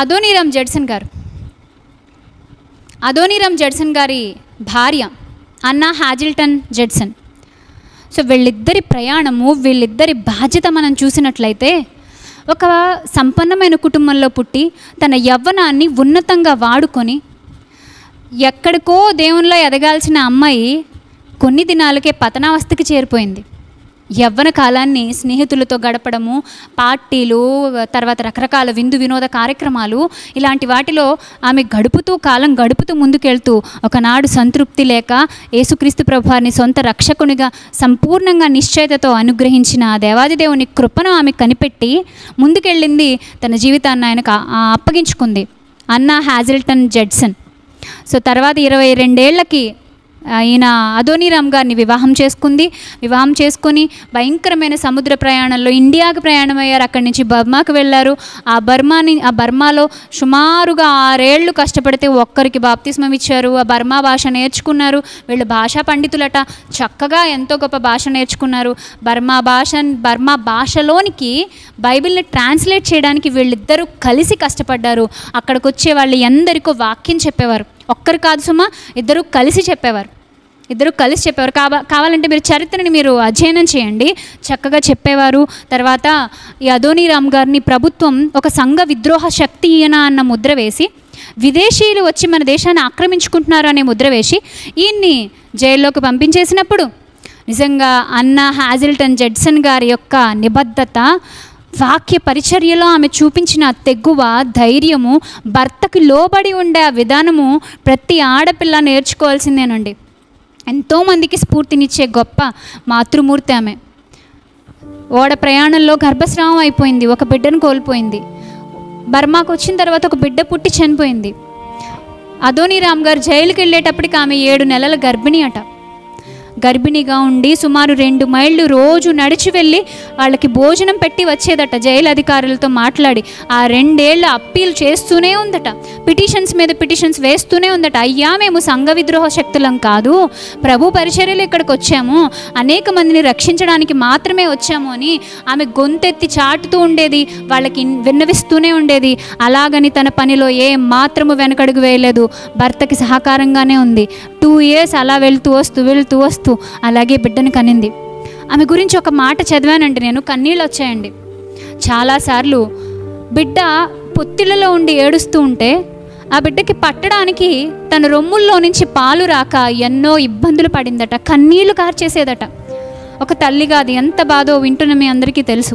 Adoniram Judson గారు Adoniram Judson గారి భార్య అన్నా హ్యాజిల్టన్ జడ్సన్ సో వీళ్ళిద్దరి ప్రయాణము వీళ్ళిద్దరి బాధ్యత మనం చూసినట్లయితే ఒక సంపన్నమైన కుటుంబంలో పుట్టి తన యవ్వనాన్ని ఉన్నతంగా వాడుకొని ఎక్కడికో దేవునిలో ఎదగాల్సిన అమ్మాయి కొన్ని దినాలకే పతనావస్థకి చేరిపోయింది యవ్వన కాలాన్ని స్నేహితులతో గడపడము పార్టీలు తర్వాత రకరకాల విందు వినోద కార్యక్రమాలు ఇలాంటి వాటిలో ఆమె గడుపుతూ కాలం గడుపుతూ ముందుకెళ్తూ ఒకనాడు సంతృప్తి లేక యేసుక్రీస్తు ప్రభువారిని సొంత రక్షకునిగా సంపూర్ణంగా నిశ్చయతతో అనుగ్రహించిన ఆ దేవాది దేవుని కృపను ఆమె కనిపెట్టి ముందుకెళ్ళింది తన జీవితాన్ని ఆయనకు ఆ- ఆ అప్పగించుకుంది అన్నా హ్యాజిల్టన్ జడ్సన్ సో తర్వాత ఇరవై రెండేళ్లకి ఈయన అదోనీరామ్ గారిని వివాహం చేసుకుంది వివాహం చేసుకొని భయంకరమైన సముద్ర ప్రయాణంలో ఇండియాకి ప్రయాణం అయ్యారు అక్కడి నుంచి బర్మాకి వెళ్ళారు ఆ బర్మాని ఆ బర్మాలో సుమారుగా ఆరేళ్లు కష్టపడితే ఒక్కరికి బాప్తిస్మం ఇచ్చారు ఆ బర్మా భాష నేర్చుకున్నారు వీళ్ళు భాషా పండితులట చక్కగా ఎంతో గొప్ప భాష నేర్చుకున్నారు బర్మా భాష బర్మా భాషలోనికి బైబిల్ని ట్రాన్స్లేట్ చేయడానికి వీళ్ళిద్దరూ కలిసి కష్టపడ్డారు అక్కడికి వచ్చే వాళ్ళు ఎందరికో వాక్యం చెప్పేవారు ఒక్కరు కాదు సుమా ఇద్దరు కలిసి చెప్పేవారు ఇద్దరు కలిసి చెప్పేవారు కావా కావాలంటే మీరు చరిత్రని మీరు అధ్యయనం చేయండి చక్కగా చెప్పేవారు తర్వాత ఈ అదోనీరామ్ గారిని ప్రభుత్వం ఒక సంఘ విద్రోహ శక్తి ఈయన అన్న ముద్ర వేసి విదేశీయులు వచ్చి మన దేశాన్ని ఆక్రమించుకుంటున్నారు అనే ముద్ర వేసి ఈయన్ని జైల్లోకి పంపించేసినప్పుడు నిజంగా అన్న హ్యాజిల్టన్ జడ్సన్ గారి యొక్క నిబద్ధత వాక్య పరిచర్యలో ఆమె చూపించిన తెగువ ధైర్యము భర్తకి లోబడి ఉండే ఆ విధానము ప్రతి ఆడపిల్ల నేర్చుకోవాల్సిందేనండి ఎంతోమందికి స్ఫూర్తినిచ్చే గొప్ప మాతృమూర్తి ఆమె ఓడ ప్రయాణంలో గర్భస్రావం అయిపోయింది ఒక బిడ్డను కోల్పోయింది బర్మాకు వచ్చిన తర్వాత ఒక బిడ్డ పుట్టి చనిపోయింది అదోనీరామ్ గారు జైలుకి వెళ్ళేటప్పటికి ఆమె ఏడు నెలల గర్భిణి అట గర్భిణిగా ఉండి సుమారు రెండు మైళ్ళు రోజు నడిచి వెళ్ళి వాళ్ళకి భోజనం పెట్టి వచ్చేదట జైలు అధికారులతో మాట్లాడి ఆ రెండేళ్ల అప్పీల్ చేస్తూనే ఉందట పిటిషన్స్ మీద పిటిషన్స్ వేస్తూనే ఉందట అయ్యా మేము సంఘ విద్రోహ శక్తులం కాదు ప్రభు పరిచర్యలు ఇక్కడికి వచ్చాము అనేక మందిని రక్షించడానికి మాత్రమే వచ్చాము అని ఆమె గొంతెత్తి చాటుతూ ఉండేది వాళ్ళకి విన్నవిస్తూనే ఉండేది అలాగని తన పనిలో ఏ మాత్రము వెనకడుగు వేయలేదు భర్తకి సహకారంగానే ఉంది టూ ఇయర్స్ అలా వెళ్తూ వస్తూ వెళ్తూ వస్తూ అలాగే బిడ్డను కనింది ఆమె గురించి ఒక మాట చదివానండి నేను కన్నీళ్ళు వచ్చాయండి చాలాసార్లు బిడ్డ పొత్తిళ్ళలో ఉండి ఏడుస్తూ ఉంటే ఆ బిడ్డకి పట్టడానికి తన రొమ్ముల్లో నుంచి పాలు రాక ఎన్నో ఇబ్బందులు పడిందట కన్నీళ్లు కార్చేసేదట ఒక తల్లిగా అది ఎంత బాధో వింటున్న మీ అందరికీ తెలుసు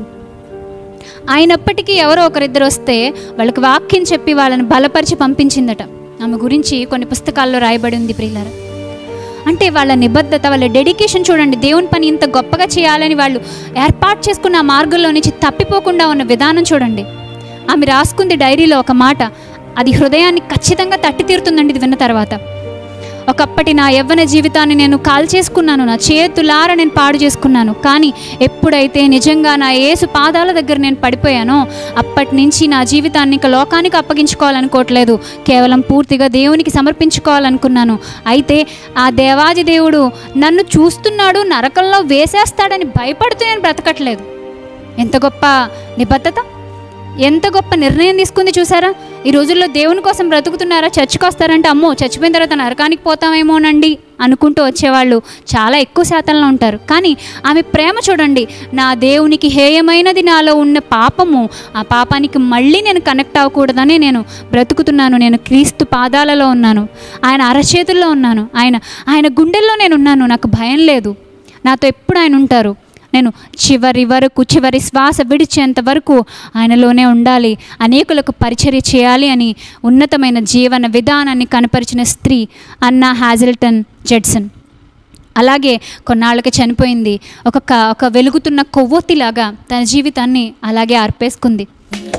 అయినప్పటికీ ఎవరో ఒకరిద్దరు వస్తే వాళ్ళకి వాక్యం చెప్పి వాళ్ళని బలపరిచి పంపించిందట ఆమె గురించి కొన్ని పుస్తకాల్లో రాయబడి ఉంది ప్రియులారా అంటే వాళ్ళ నిబద్ధత వాళ్ళ డెడికేషన్ చూడండి దేవుని పని ఇంత గొప్పగా చేయాలని వాళ్ళు ఏర్పాటు చేసుకున్న ఆ మార్గంలో నుంచి తప్పిపోకుండా ఉన్న విధానం చూడండి ఆమె రాసుకుంది డైరీలో ఒక మాట అది హృదయాన్ని ఖచ్చితంగా తట్టి తీరుతుందండి ఇది విన్న తర్వాత ఒకప్పటి నా యవ్వన జీవితాన్ని నేను కాల్ చేసుకున్నాను నా చేతులార నేను పాడు చేసుకున్నాను కానీ ఎప్పుడైతే నిజంగా నా యేసు పాదాల దగ్గర నేను పడిపోయానో అప్పటి నుంచి నా జీవితాన్ని ఇక లోకానికి అప్పగించుకోవాలనుకోవట్లేదు కేవలం పూర్తిగా దేవునికి సమర్పించుకోవాలనుకున్నాను అయితే ఆ దేవాది దేవుడు నన్ను చూస్తున్నాడు నరకంలో వేసేస్తాడని భయపడుతూ నేను బ్రతకట్లేదు ఎంత గొప్ప నిబద్ధత ఎంత గొప్ప నిర్ణయం తీసుకుంది చూసారా ఈ రోజుల్లో దేవుని కోసం బ్రతుకుతున్నారా చర్చికి వస్తారంటే అమ్మో చచ్చిపోయిన తర్వాత నరకానికి పోతామేమోనండి అనుకుంటూ వచ్చేవాళ్ళు చాలా ఎక్కువ శాతంలో ఉంటారు కానీ ఆమె ప్రేమ చూడండి నా దేవునికి హేయమైనది నాలో ఉన్న పాపము ఆ పాపానికి మళ్ళీ నేను కనెక్ట్ అవ్వకూడదని నేను బ్రతుకుతున్నాను నేను క్రీస్తు పాదాలలో ఉన్నాను ఆయన అరచేతుల్లో ఉన్నాను ఆయన ఆయన గుండెల్లో నేను ఉన్నాను నాకు భయం లేదు నాతో ఎప్పుడు ఆయన ఉంటారు నేను చివరి వరకు చివరి శ్వాస విడిచేంత వరకు ఆయనలోనే ఉండాలి అనేకులకు పరిచర్య చేయాలి అని ఉన్నతమైన జీవన విధానాన్ని కనపరిచిన స్త్రీ అన్నా హ్యాజిల్టన్ జడ్సన్ అలాగే కొన్నాళ్ళకి చనిపోయింది ఒక క- ఒక వెలుగుతున్న కొవ్వొత్తిలాగా తన జీవితాన్ని అలాగే అర్పేసుకుంది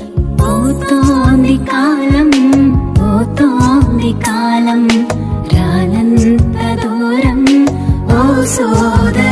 పోతోంది కాలం పోతోంది కాలం రానంత దూరం ఓ సోదర